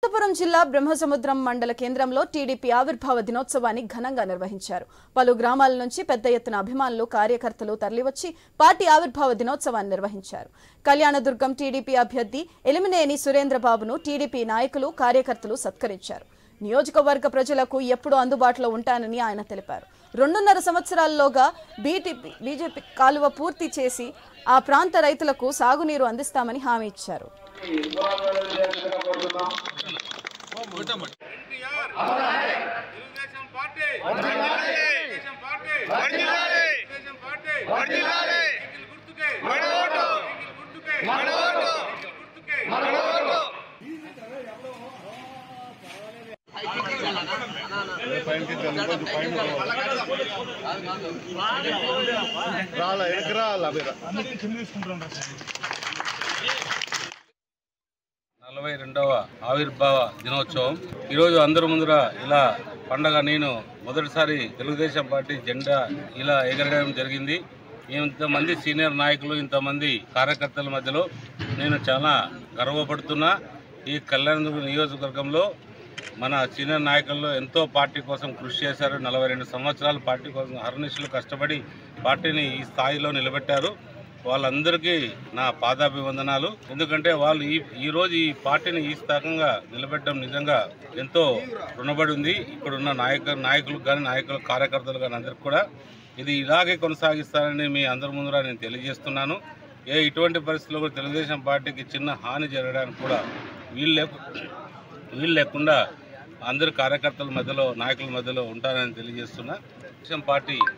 అనంతపురం జిల్లా బ్రహ్మసముద్రం మండల కేంద్రంలో టీడీపీ ఆవిర్భావ దినోత్సవాన్ని ఘనంగా నిర్వహించారు పలు గ్రామాల నుంచి పెద్ద ఎత్తున అభిమానులు కార్యకర్తలు తరలివచ్చి పార్టీ ఆవిర్భావ దినోత్సవాన్ని నిర్వహించారు కళ్యాణదుర్గం టీడీపీ అభ్యర్థి ఎలిమినేని సురేంద్రబాబును టీడీపీ నాయకులు కార్యకర్తలు సత్కరించారు నియోజకవర్గ ప్రజలకు ఎప్పుడూ అందుబాటులో ఉంటానని ఆయన తెలిపారు రెండున్నర సంవత్సరాల్లోగా బీటీపీ బీజేపీ కాలువ పూర్తి చేసి ఆ ప్రాంత రైతులకు సాగునీరు అందిస్తామని హామీ ఇచ్చారు Telugu Desam party Telugu Desam party Telugu Desam party cycle గుర్తుకే సైకిల్ గుర్తుకే సైకిల్ గుర్తుకే రాలా ఎక్కడికి రాలా మీరు నలభై రెండవ ఆవిర్భావ దినోత్సవం ఈరోజు అందరి ముందర ఇలా పండగ నేను మొదటిసారి తెలుగుదేశం పార్టీ జెండా ఇలా ఎగరడం జరిగింది ఇంతమంది సీనియర్ నాయకులు ఇంతమంది కార్యకర్తల మధ్యలో నేను చాలా గర్వపడుతున్నా ఈ కళ్యాణ నియోజకవర్గంలో మన సీనియర్ నాయకుల్లో ఎంతో పార్టీ కోసం కృషి చేశారు నలభై రెండు సంవత్సరాలు పార్టీ కోసం హర్నిశలు కష్టపడి పార్టీని ఈ స్థాయిలో నిలబెట్టారు వాళ్ళందరికీ నా పాదాభివందనాలు ఎందుకంటే వాళ్ళు ఈ ఈ రోజు ఈ పార్టీని ఈ స్థాకంగా నిలబెట్టడం నిజంగా ఎంతో రుణపడి ఉంది ఇక్కడున్న నాయక నాయకులకు కానీ నాయకుల కార్యకర్తలు కానీ అందరికి కూడా ఇది ఇలాగే కొనసాగిస్తానని మీ అందరి ముందర నేను తెలియజేస్తున్నాను ఏ ఇటువంటి పరిస్థితుల్లో కూడా తెలుగుదేశం పార్టీకి చిన్న హాని జరగడానికి కూడా వీలు లేకు వీలు లేకుండా అందరు కార్యకర్తల మధ్యలో నాయకుల మధ్యలో ఉంటానని తెలియజేస్తున్నా తెలుగుదేశం పార్టీ